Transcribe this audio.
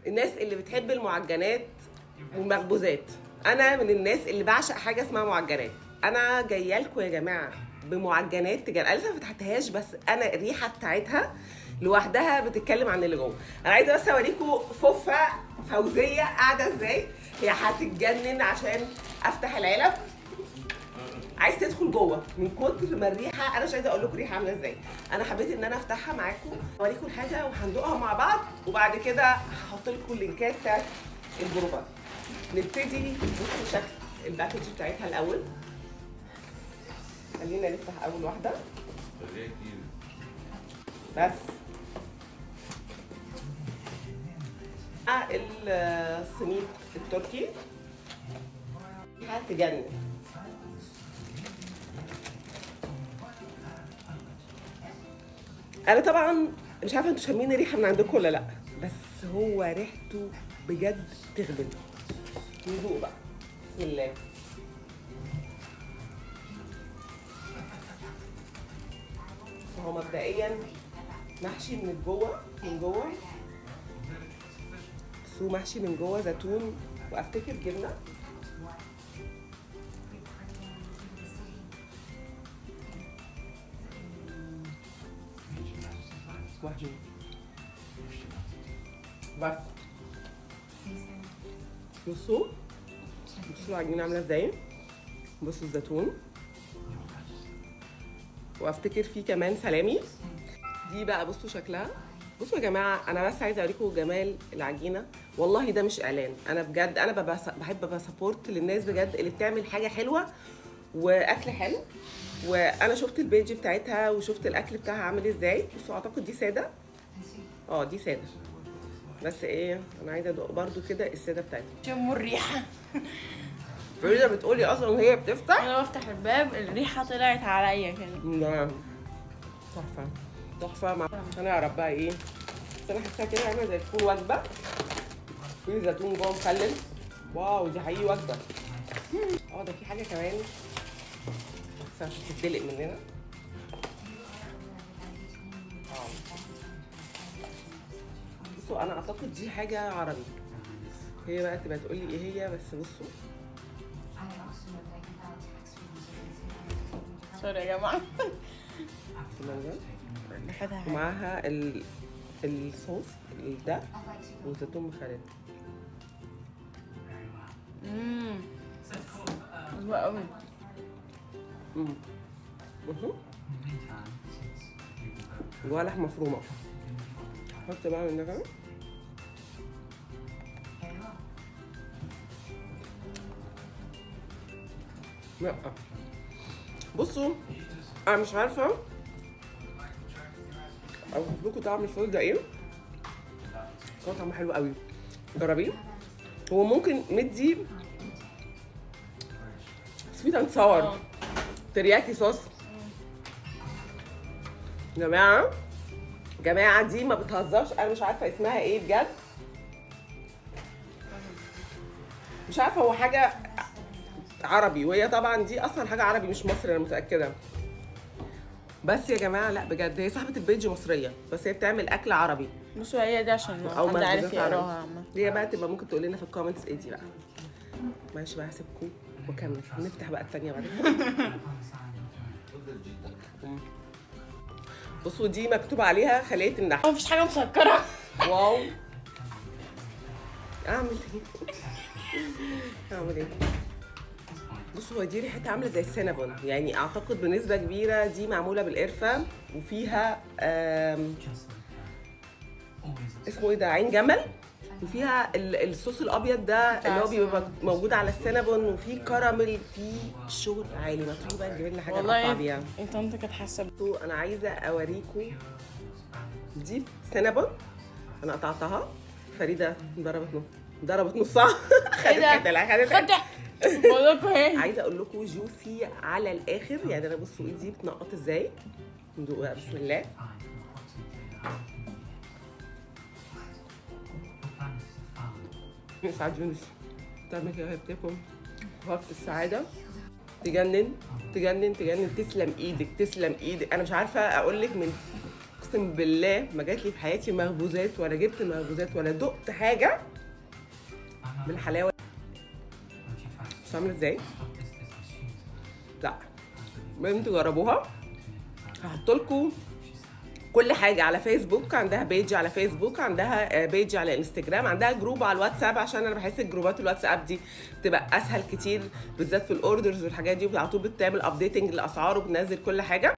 الناس اللي بتحب المعجنات والمخبوزات انا من الناس اللي بعشق حاجه اسمها معجنات انا جايه لكم يا جماعه بمعجنات تجار انا لسه ما فتحتهاش بس انا الريحه بتاعتها لوحدها بتتكلم عن اللي جوه انا عايزه بس اوريكم فوفه فوزيه قاعده ازاي هي هتتجنن عشان افتح العلب عايز تدخل جوه من كتر ما الريحه انا مش عايزه اقول لكم الريحه عامله ازاي انا حبيت ان انا افتحها معاكم اوريكم الحاجه وهندوقها مع بعض وبعد كده هحط لكم اللينكات بتاعت الجروبات نبتدي بصوا شكل الباكج بتاعتها الاول خلينا نفتح اول واحده بس آه، السميد التركي هتجنن انا طبعا مش عارفه انتوا شامين الريحه من عندكم ولا لا بس هو ريحته بجد تغبن ندوق بقى بسم الله هو مبدئيا محشي من جوه من جوه بس هو محشي من جوه زيتون وافتكر جبنه وهمي بس بصوا بصوا العجينه عامله ازاي بصوا الزيتون وافتكر فيه كمان سلامي دي بقى بصوا شكلها بصوا يا جماعه انا بس عايزه اوريكم جمال العجينه والله ده مش اعلان انا بجد انا ببقى بحب ابقى سبورت للناس بجد اللي بتعمل حاجه حلوه واكل حلو وانا شفت البيج بتاعتها وشفت الاكل بتاعها عامل ازاي بصوا اعتقد دي ساده اه دي ساده بس ايه انا عايزه ادوق برضو كده الساده بتاعتها شموا الريحة فريده بتقولي اصلا وهي بتفتح انا بفتح الباب الريحة طلعت عليا كده نعم تحفه تحفه مع هنعرف بقى ايه بس انا حاساها كده عامله زي تكون وجبه في زيتون جوه مخلل واو دي حقيقي وجبه اه ده في حاجه كمان بس عشان تتدلق مننا اه بصوا انا اعتقد دي حاجه عربي هي بقى تبقى تقول لي ايه هي بس بصوا سوري يا جماعة المنجل ريحتها حلوة ومعاها ال... الصوص ده وزيتون مخلل امم حلوة قوي امم مهو. جواها لحمه مفرومه حط بقى من ده كمان لا بصوا انا مش عارفه اوصف لكم طعم الصوص ده ايه بس هو طعمه حلو قوي جربيه هو ممكن مدي سويت اند ساور اه. ترياكي صوص جماعه جماعه دي ما بتهزرش انا مش عارفه اسمها ايه بجد مش عارفه هو حاجه عربي وهي طبعا دي اصلا حاجه عربي مش مصري انا متاكده بس يا جماعه لا بجد هي صاحبه البيج مصريه بس هي بتعمل اكل عربي بصوا هي دي عشان او حد عارف مخبوزات يقراها عربي عامة دي بقى تبقى ممكن تقول لنا في الكومنتس ايه دي بقى معلش بقى هسيبكم واكمل نفتح بقى الثانيه بعد كده بصوا دي مكتوب عليها خليه النحل هو مفيش حاجة مسكرة واو اعمل ايه اعمل ايه بصوا هو دي ريحتها عامله زي السينابون يعني اعتقد بنسبه كبيره دي معموله بالقرفه وفيها آم، اسمه ايه ده عين جمل وفيها ال- الصوص الابيض ده اللي هو بيبقى موجود على السينابون وفيه كراميل فيه شغل عالي ما تيجي بقى تجيب لنا حاجه نقطع والله بيها انت انت كانت حاسة بصوا انا عايزه اوريكم دي سينابون انا قطعتها فريده ضربت نص ضربت نصها خدت ايه ده؟ حته لا خدت حتة. خدت بقول لكم ايه عايزه اقول لكم جوسي على الاخر يعني انا بصوا ايدي بتنقط ازاي ندوق بقى بسم الله سعاد يونس تعمل كده وهي بتاكل وقت السعاده تجنن تجنن تجنن تسلم ايدك تسلم ايدك انا مش عارفه اقول لك من اقسم بالله ما جات لي في حياتي مخبوزات ولا جبت مخبوزات ولا دقت حاجه بالحلاوه مش عامله ازاي لا لازم تجربوها هحط لكم كل حاجة على فيسبوك عندها بيج على فيسبوك عندها آه، بيج على انستجرام عندها جروب على الواتساب عشان انا بحس الجروبات الواتساب دي بتبقى اسهل كتير بالذات في الاوردرز والحاجات دي على طول بتعمل ابديتنج للاسعار وبتنزل كل حاجة